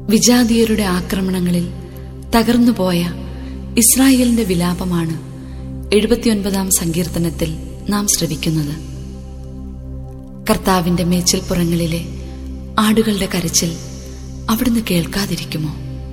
വിജാതീയരുടെ ആക്രമണങ്ങളിൽ തകർന്നുപോയ ഇസ്രായേലിന്റെ വിലാപമാണ് എഴുപത്തിയൊൻപതാം സങ്കീർത്തനത്തിൽ നാം ശ്രവിക്കുന്നത് കർത്താവിന്റെ മേച്ചിൽപ്പുറങ്ങളിലെ ആടുകളുടെ കരച്ചിൽ അവിടുന്ന് കേൾക്കാതിരിക്കുമോ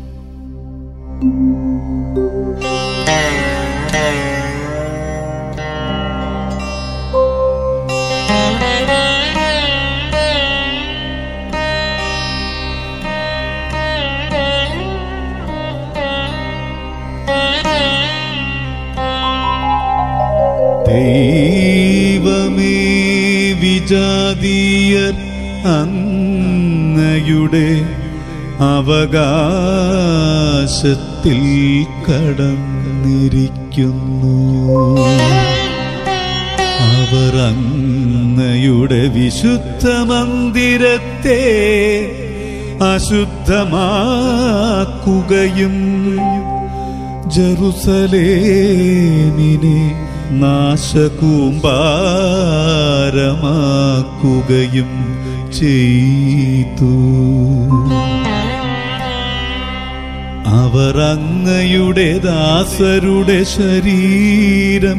ദൈവമേ വിജാതീയർ അങ്ങയുടെ അവകാശത്തിൽ കടന്നിരിക്കുന്നു അവർ അങ്ങയുടെ വിശുദ്ധ മന്ദിരത്തെ അശുദ്ധമാക്കുകയും ജറുസലേമിനെ നാശകൂമ്പാരമാക്കുകയും ചെയ്തു അവർ അങ്ങയുടെ ദാസരുടെ ശരീരം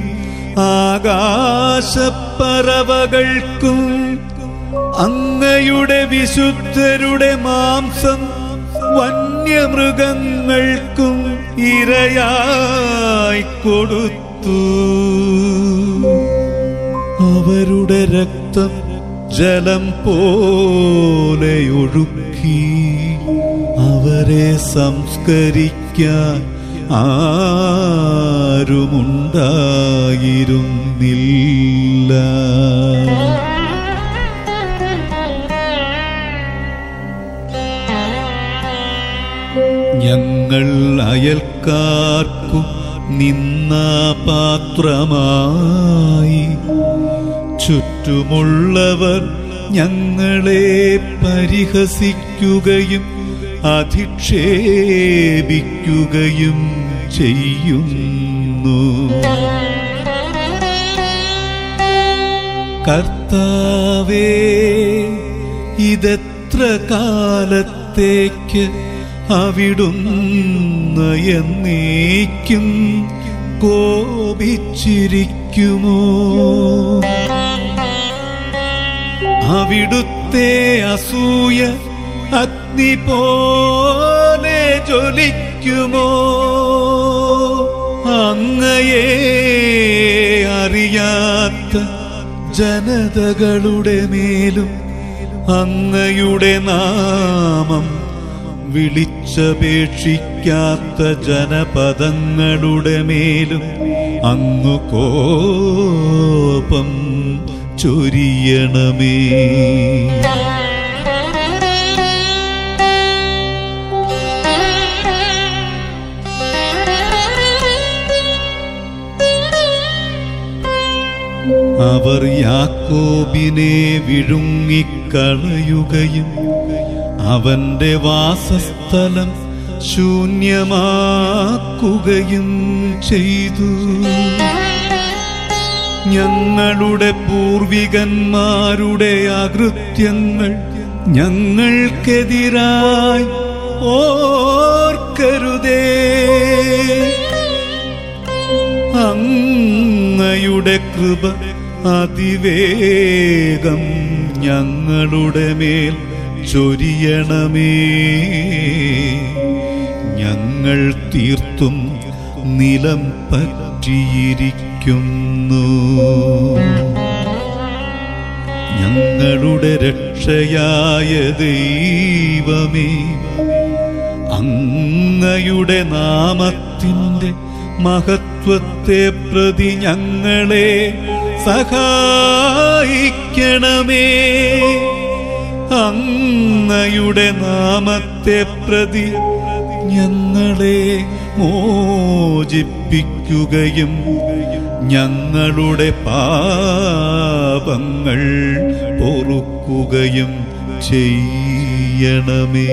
ആകാശപ്പറവകൾക്കും അങ്ങയുടെ വിശുദ്ധരുടെ മാംസം വന്യമൃഗങ്ങൾക്കും ഇരയായി കൊടുത്തു അവരുടെ രക്തം ജലം പോലെ ഒഴുക്കി അവരെ സംസ്കരിക്കാൻ ആരുമുണ്ടായിരുന്നില്ല ഞങ്ങൾ അയൽക്കാർക്കു നിന്നാപാത്രമായി ചുറ്റുമുള്ളവർ ഞങ്ങളെ പരിഹസിക്കുകയും അധിക്ഷേപിക്കുകയും ചെയ്യുന്നു കർത്താവേ ഇതെത്ര കാലത്തേക്ക് അവിടുന്ന് എന്നേക്കും കോപിച്ചിരിക്കുമോ അവിടുത്തെ അസൂയ അഗ്നി പോലെ ജ്വലിക്കുമോ അങ്ങയെ അറിയാത്ത ജനതകളുടെ മേലും അങ്ങയുടെ നാമം വിളിച്ചപേക്ഷിക്കാത്ത ജനപദങ്ങളുടെ മേലും അങ്ങു കോപം ചൊരിയണമേ അവർ യാക്കോബിനെ വിഴുങ്ങിക്കളയുകയും അവന്റെ വാസസ്ഥലം ശൂന്യമാക്കുകയും ചെയ്തു ഞങ്ങളുടെ പൂർവികന്മാരുടെ അകൃത്യങ്ങൾ ഞങ്ങൾക്കെതിരായി ഓർക്കരുതേ അങ്ങയുടെ കൃപ അതിവേഗം ഞങ്ങളുടെ മേൽ ചൊരിയണമേ ഞങ്ങൾ തീർത്തും നിലം പറ്റിയിരിക്കുന്നു ഞങ്ങളുടെ രക്ഷയായ ദൈവമേ അങ്ങയുടെ നാമത്തിൻ്റെ മഹത്വത്തെ പ്രതി ഞങ്ങളെ സഹായിക്കണമേ അങ്ങയുടെ നാമത്തെ പ്രതി ഞങ്ങളെ മോചിപ്പിക്കുകയും ഞങ്ങളുടെ പാപങ്ങൾ പൊറുക്കുകയും ചെയ്യണമേ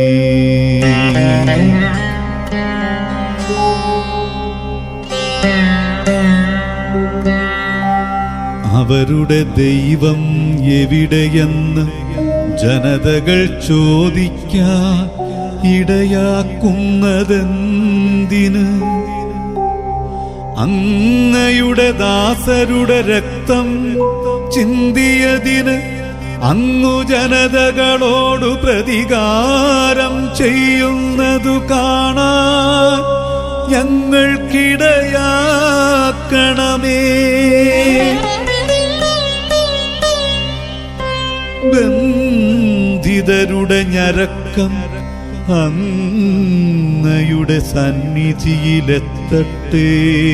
അവരുടെ ദൈവം എവിടെയെന്ന് ജനതകൾ ചോദിക്കാൻ ഇടയാക്കുന്നതെന്തിന് അങ്ങയുടെ ദാസരുടെ രക്തം ചിന്തിയതിന് അങ്ങു ജനതകളോടു പ്രതികാരം ചെയ്യുന്നതു കാണാൻ ഞങ്ങൾക്കിടയാക്കണമേ ബന്ധിതരുടെ ഞരക്കം അങ്ങയുടെ സന്നിധിയിലെത്തട്ടെ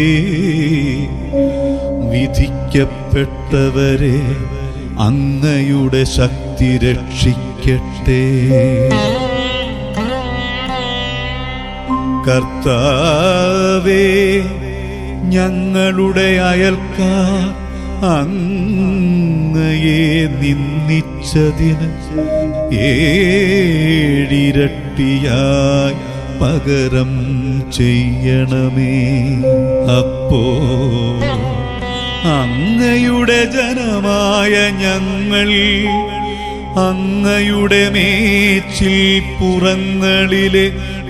വിധിക്കപ്പെട്ടവരെ അങ്ങയുടെ ശക്തി രക്ഷിക്കട്ടെ കർത്താവേ ഞങ്ങളുടെ അയൽക്കാർ അങ്ങയെ നിന്ദിച്ചതിന് ഏഴിരട്ടിയായി പകരം ചെയ്യണമേ അപ്പോ അങ്ങയുടെ ജനമായ ഞങ്ങൾ അങ്ങയുടെ മേച്ചിൽ പുറങ്ങളിലെ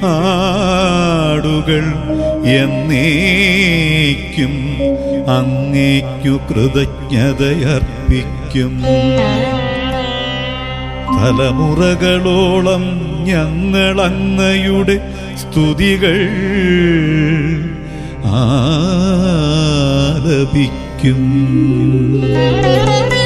ആടുകൾ എന്നേക്കും അങ്ങേക്കു കൃതജ്ഞതയർപ്പിക്കും തലമുറകളോളം ഞങ്ങൾ അങ്ങയുടെ സ്തുതികൾ ആലപിക്കും